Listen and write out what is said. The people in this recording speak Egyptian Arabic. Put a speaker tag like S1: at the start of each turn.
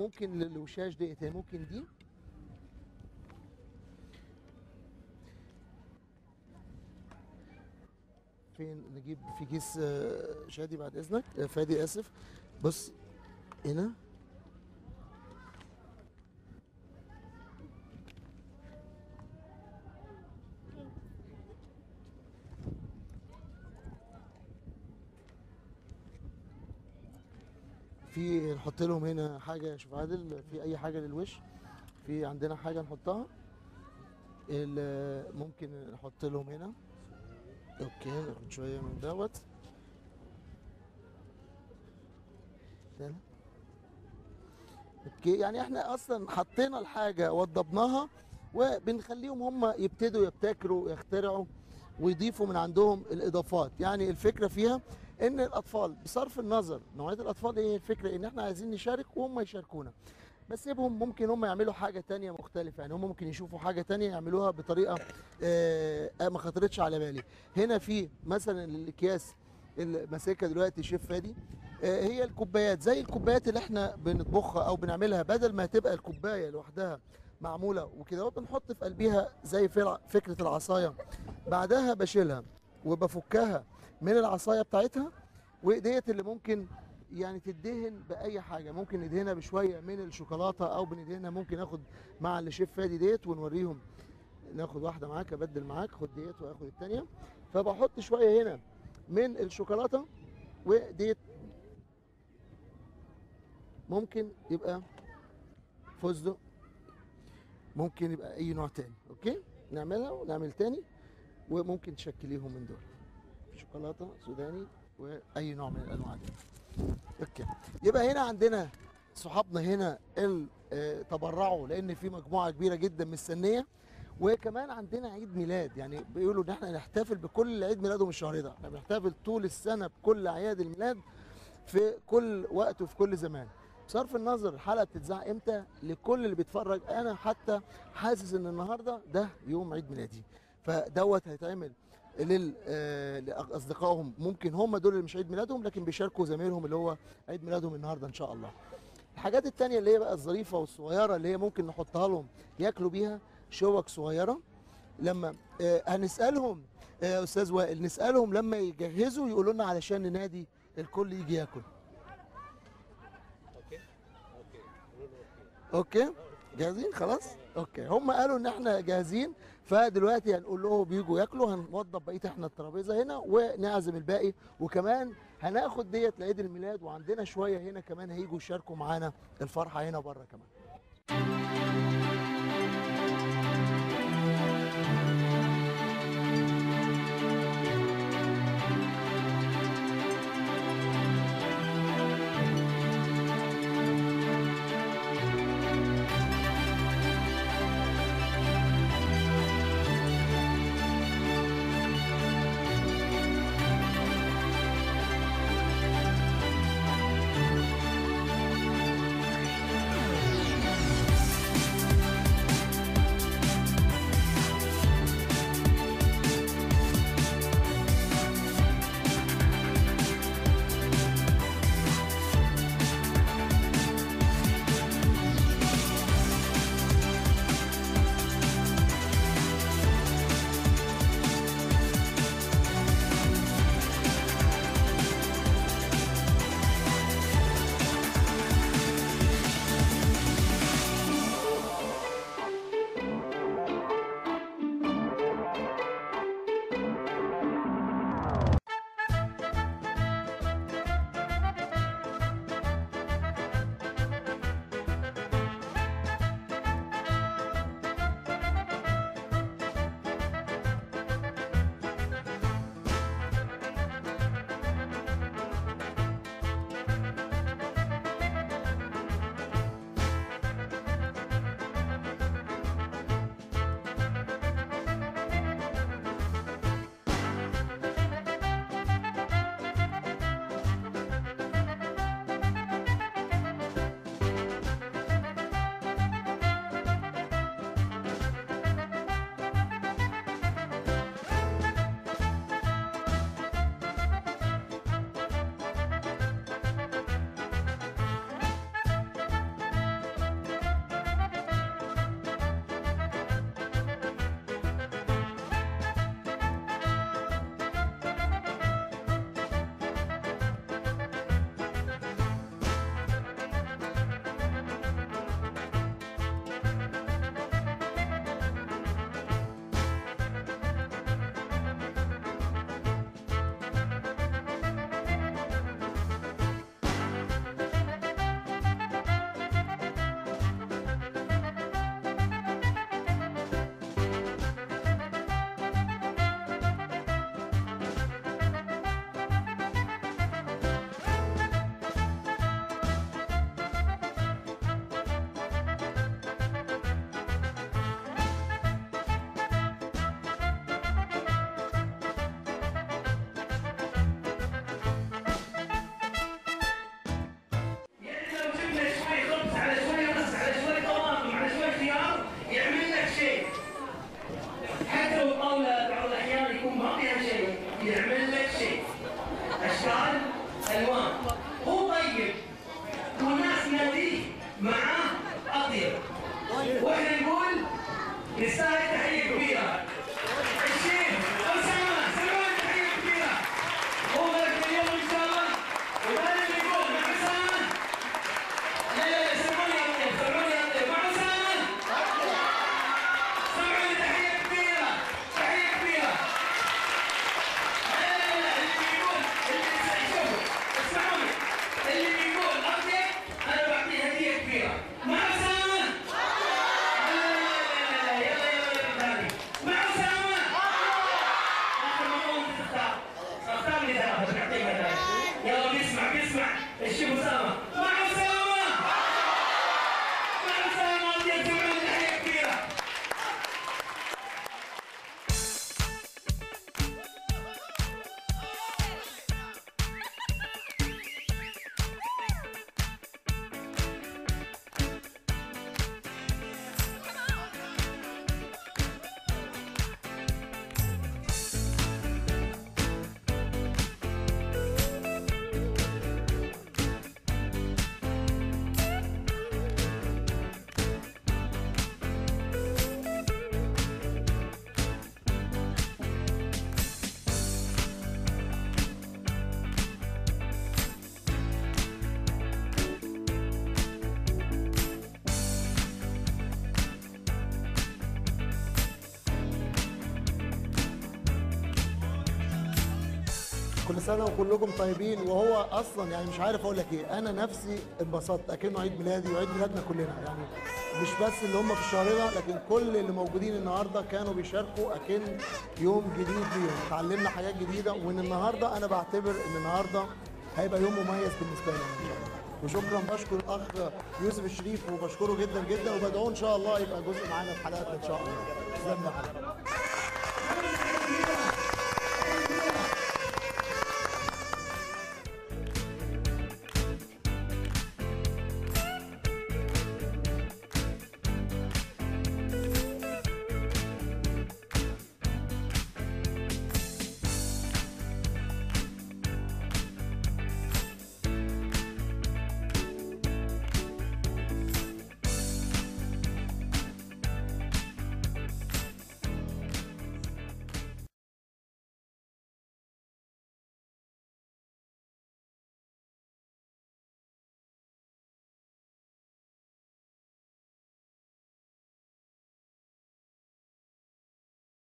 S1: ممكن للوشاش ديت هي ممكن دي فين نجيب في كيس آه، شادي بعد اذنك آه، فادي اسف بص هنا في نحط لهم هنا حاجه شوف عادل في اي حاجه للوش في عندنا حاجه نحطها ال- ممكن نحط لهم هنا اوكي ناخد شويه من دوت تاني. اوكي يعني احنا اصلا حطينا الحاجه وضبناها وبنخليهم هم يبتدوا يبتكروا يخترعوا ويضيفوا من عندهم الاضافات يعني الفكره فيها ان الاطفال بصرف النظر نوعيه الاطفال ايه الفكره ان احنا عايزين نشارك وهم يشاركونا بس سيبهم ممكن هم يعملوا حاجه تانية مختلفه يعني هم ممكن يشوفوا حاجه تانية يعملوها بطريقه آه آه، ما خطرتش على بالي هنا في مثلا الاكياس اللي ماسكها دلوقتي شيف فادي آه، هي الكوبايات زي الكوبايات اللي احنا بنطبخها او بنعملها بدل ما تبقى الكوبايه لوحدها معموله وكده بنحط في قلبها زي فر- فكره العصايه بعدها بشيلها وبفكها من العصايه بتاعتها وديت اللي ممكن يعني تدهن باي حاجه ممكن ندهنها بشويه من الشوكولاته او بندهنها ممكن اخد مع اللي شيف فادي ديت ونوريهم ناخد واحده معاك ابدل معاك خد ديت واخد الثانيه فبحط شويه هنا من الشوكولاته وديت ممكن يبقى فستق ممكن يبقى اي نوع تاني اوكي نعملها ونعمل تاني وممكن تشكليهم من دول شوكولاته سوداني واي نوع من الانواع دي اوكي يبقى هنا عندنا صحابنا هنا ال- آه، تبرعوا لان في مجموعه كبيره جدا مستنيه وكمان عندنا عيد ميلاد يعني بيقولوا ان احنا نحتفل بكل عيد ميلادهم الشهر ده احنا بنحتفل طول السنه بكل اعياد الميلاد في كل وقت وفي كل زمان بصرف النظر الحلقه بتتذاع امتى لكل اللي بيتفرج انا حتى حاسس ان النهارده ده يوم عيد ميلادي فدوت هيتعمل لل آه، لاصدقائهم ممكن هم دول اللي مش عيد ميلادهم لكن بيشاركوا زمايلهم اللي هو عيد ميلادهم النهارده ان شاء الله الحاجات التانية اللي هي بقى الظريفة والصغيرة اللي هي ممكن نحطها لهم ياكلوا بيها شوك صغيرة لما آه، هنسألهم آه، يا أستاذ وائل نسألهم لما يجهزوا يقولوا لنا علشان ننادي الكل يجي ياكل
S2: اوكي اوكي
S1: اوكي جاهزين خلاص اوكي هم قالوا ان احنا جاهزين فدلوقتي هنقول لهم بيجوا ياكلوا هنوضب بقيه احنا الترابيزه هنا ونعزم الباقي وكمان هناخد ديت لعيد الميلاد وعندنا شويه هنا كمان هيجوا يشاركوا معانا الفرحه هنا بره كمان كل سنه وكلكم طيبين وهو اصلا يعني مش عارف اقول لك ايه انا نفسي انبسطت اكنه عيد ميلادي وعيد ميلادنا كلنا يعني مش بس اللي هم في الشهر ده لكن كل اللي موجودين النهارده كانوا بيشاركوا اكن يوم جديد ليهم اتعلمنا حاجات جديده وان النهارده انا بعتبر ان النهارده هيبقى يوم مميز بالنسبه لنا ان شاء الله وشكرا بشكر الاخ يوسف الشريف وبشكره جدا جدا وبدعوه ان شاء الله يبقى جزء معانا في حلقاتنا ان شاء الله تسلم يا حبيبي.